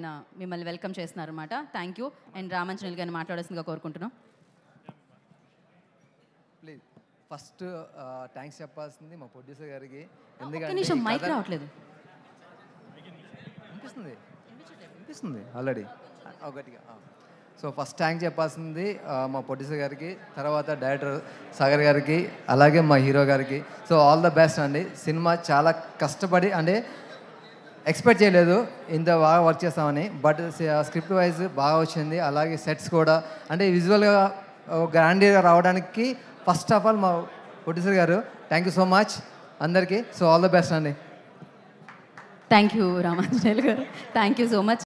ఆయన మిమ్మల్ని వెల్కమ్ చేస్తున్నారు అనమాట థ్యాంక్ యూ అండ్ రామంజనల్ గారిని మాట్లాడాల్సిందిగా కోరుకుంటున్నాం ప్లీజ్ ఫస్ట్ థ్యాంక్స్ చెప్పాల్సింది మా ప్రొడ్యూసర్ గారికి ఒక్క నిమిషం ఈ మైక్ కథ- రావట్లేదు వినిపిస్తుంది వినిపిస్తుంది ఆల్రెడీ ఒకటిగా సో ఫస్ట్ థ్యాంక్ చెప్పాల్సింది ఆ, మా ప్రొడ్యూసర్ గారికి తర్వాత డైరెక్టర్ సాగర్ గారికి అలాగే మా హీరో గారికి సో ఆల్ ద బెస్ట్ అండి సినిమా చాలా కష్టపడి అంటే ఎక్స్పెక్ట్ చేయలేదు ఇంత బాగా వర్క్ చేస్తామని బట్ స్క్రిప్ట్ వైజ్ బాగా వచ్చింది అలాగే సెట్స్ కూడా అంటే విజువల్గా గ్రాండీగా రావడానికి ఫస్ట్ ఆఫ్ ఆల్ మా ప్రొడ్యూసర్ గారు థ్యాంక్ యూ సో మచ్ అందరికీ సో ఆల్ ద బెస్ట్ అండి థ్యాంక్ యూ రామాంజనేయులు గారు థ్యాంక్ యూ సో మచ్